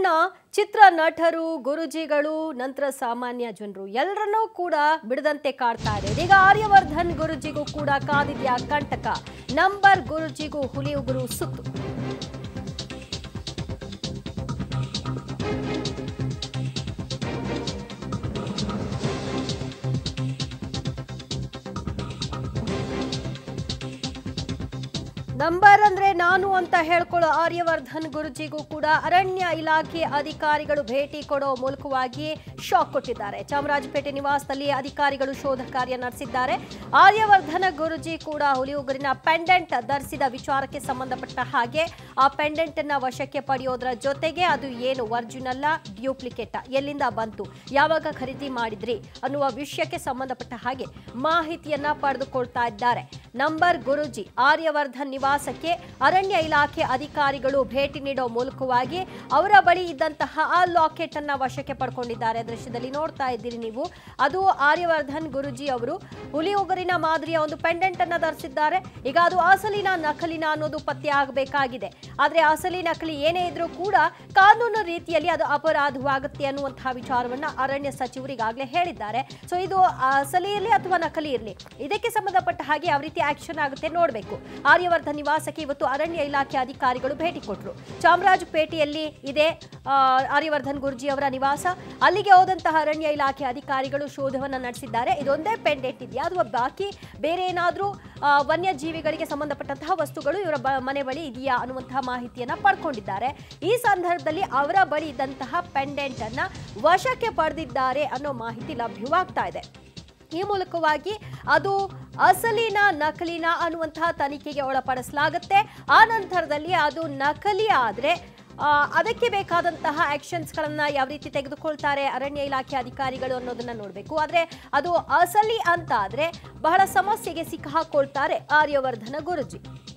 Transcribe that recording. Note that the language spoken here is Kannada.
ಚಿತ್ರತಂಡ ಚಿತ್ರ ನಟರು ಗುರುಜಿಗಳು ನಂತರ ಸಾಮಾನ್ಯ ಜನರು ಎಲ್ಲರನ್ನೂ ಕೂಡ ಬಿಡದಂತೆ ಕಾಡ್ತಾ ಇದೆ ಇದೀಗ ಆರ್ಯವರ್ಧನ್ ಗುರುಜಿಗೂ ಕೂಡ ಕಾದಿದೆಯಾ ಕಂಟಕ ನಂಬರ್ ಗುರುಜಿಗೂ ಹುಲಿ ಉಗುರು ಸುತ್ತು ನಂಬರ್ ಅಂದ್ರೆ ನಾನು ಅಂತ ಹೇಳ್ಕೊಳ್ಳೋ ಆರ್ಯವರ್ಧನ್ ಗುರುಜಿಗೂ ಕೂಡ ಅರಣ್ಯ ಇಲಾಖೆ ಅಧಿಕಾರಿಗಳು ಭೇಟಿ ಕೊಡೋ ಮೂಲಕವಾಗಿ ಶಾಕ್ ಕೊಟ್ಟಿದ್ದಾರೆ ಚಾಮರಾಜಪೇಟೆ ನಿವಾಸದಲ್ಲಿ ಅಧಿಕಾರಿಗಳು ಶೋಧ ಕಾರ್ಯ ನಡೆಸಿದ್ದಾರೆ ಆರ್ಯವರ್ಧನ ಗುರುಜಿ ಕೂಡ ಹುಲಿ ಉಗುರಿನ ಪೆಂಡೆಂಟ್ ಧರಿಸಿದ ವಿಚಾರಕ್ಕೆ ಸಂಬಂಧಪಟ್ಟ ಹಾಗೆ ಆ ಪೆಂಡೆಂಟ್ ಅನ್ನ ವಶಕ್ಕೆ ಪಡೆಯೋದ್ರ ಜೊತೆಗೆ ಅದು ಏನು ಒರಿಜಿನಲ್ಲ ಡ್ಯೂಪ್ಲಿಕೇಟ್ ಎಲ್ಲಿಂದ ಬಂತು ಯಾವಾಗ ಖರೀದಿ ಮಾಡಿದ್ರಿ ಅನ್ನುವ ವಿಷಯಕ್ಕೆ ಸಂಬಂಧಪಟ್ಟ ಹಾಗೆ ಮಾಹಿತಿಯನ್ನ ಪಡೆದುಕೊಳ್ತಾ ಇದ್ದಾರೆ ನಂಬರ್ ಗುರುಜಿ ಆರ್ಯವರ್ಧನ್ ನಿವಾಸಕ್ಕೆ ಅರಣ್ಯ ಇಲಾಖೆ ಅಧಿಕಾರಿಗಳು ಭೇಟಿ ನೀಡೋ ಮೂಲಕವಾಗಿ ಅವರ ಬಳಿ ಇದ್ದಂತಹ ಆ ಲಾಕೆಟ್ ಅನ್ನ ವಶಕ್ಕೆ ಪಡ್ಕೊಂಡಿದ್ದಾರೆ ದೃಶ್ಯದಲ್ಲಿ ನೋಡ್ತಾ ಇದ್ದೀರಿ ನೀವು ಅದು ಆರ್ಯವರ್ಧನ್ ಗುರುಜಿ ಅವರು ಹುಲಿ ಉಗುರಿನ ಮಾದರಿಯ ಒಂದು ಪೆಂಡೆಂಟ್ ಅನ್ನ ಧರಿಸಿದ್ದಾರೆ ಈಗ ಅದು ಅಸಲಿನ ನಕಲಿನ ಅನ್ನೋದು ಪತ್ತೆ ಆಗಬೇಕಾಗಿದೆ ಆದ್ರೆ ಅಸಲಿ ನಕಲಿ ಏನೇ ಇದ್ರೂ ಕೂಡ ಕಾನೂನು ರೀತಿಯಲ್ಲಿ ಅದು ಅಪರಾಧವಾಗುತ್ತೆ ಅನ್ನುವಂತಹ ವಿಚಾರವನ್ನ ಅರಣ್ಯ ಸಚಿವರು ಈಗಾಗಲೇ ಹೇಳಿದ್ದಾರೆ ಸೊ ಇದು ಅಸಲಿ ಇರಲಿ ಅಥವಾ ನಕಲಿ ಇರಲಿ ಇದಕ್ಕೆ ಸಂಬಂಧಪಟ್ಟ ಹಾಗೆ ಯಾವ ರೀತಿ ಆಕ್ಷನ್ ಆಗುತ್ತೆ ನೋಡಬೇಕು ಆರ್ಯವರ್ಧನ್ ನಿವಾಸಕ್ಕೆ ಇವತ್ತು ಅರಣ್ಯ ಇಲಾಖೆ ಅಧಿಕಾರಿಗಳು ಭೇಟಿ ಕೊಟ್ಟರು ಚಾಮರಾಜಪೇಟೆಯಲ್ಲಿ ಇದೆ ಆ, ಆರ್ಯವರ್ಧನ್ ಗುರ್ಜಿ ಅವರ ನಿವಾಸ ಅಲ್ಲಿಗೆ ಹೋದಂತಹ ಅರಣ್ಯ ಇಲಾಖೆ ಅಧಿಕಾರಿಗಳು ಶೋಧವನ್ನ ನಡೆಸಿದ್ದಾರೆ ಇದೊಂದೇ ಪೆಂಡೆಂಟ್ ಇದೆಯಾ ಅಥವಾ ಬಾಕಿ ಬೇರೆ ಏನಾದರೂ ವನ್ಯಜೀವಿಗಳಿಗೆ ಸಂಬಂಧಪಟ್ಟಂತಹ ವಸ್ತುಗಳು ಇವರ ಬ- ಮನೆ ಬಳಿ ಇದೆಯಾ ಅನ್ನುವಂತಹ ಮಾಹಿತಿಯನ್ನ ಪಡ್ಕೊಂಡಿದ್ದಾರೆ ಈ ಸಂದರ್ಭದಲ್ಲಿ ಅವರ ಬಳಿ ಇದ್ದಂತಹ ಪೆಂಡೆಂಟ್ ಅನ್ನ ವಶಕ್ಕೆ ಪಡೆದಿದ್ದಾರೆ ಅನ್ನೋ ಮಾಹಿತಿ ಲಭ್ಯವಾಗ್ತಾ ಇದೆ ಈ ಮೂಲಕವಾಗಿ ಅದು ಅಸಲಿನ ನಕಲಿನ ಅನ್ನುವಂತಹ ತನಿಖೆಗೆ ಒಳಪಡಿಸಲಾಗುತ್ತೆ ಆ ನಂತರದಲ್ಲಿ ಅದು ನಕಲಿ ಆದರೆ ಆ, ಅದಕ್ಕೆ ಬೇಕಾದಂತಹ ಆಕ್ಷನ್ಸ್ಗಳನ್ನ ಯಾವ ರೀತಿ ತೆಗೆದುಕೊಳ್ತಾರೆ ಅರಣ್ಯ ಇಲಾಖೆ ಅಧಿಕಾರಿಗಳು ಅನ್ನೋದನ್ನ ನೋಡಬೇಕು ಆದರೆ ಅದು ಅಸಲಿ ಅಂತ ಆದರೆ ಬಹಳ ಸಮಸ್ಯೆಗೆ ಸಿಕ್ಕಾಕೊಳ್ತಾರೆ ಆರ್ಯವರ್ಧನ ಗುರುಜಿ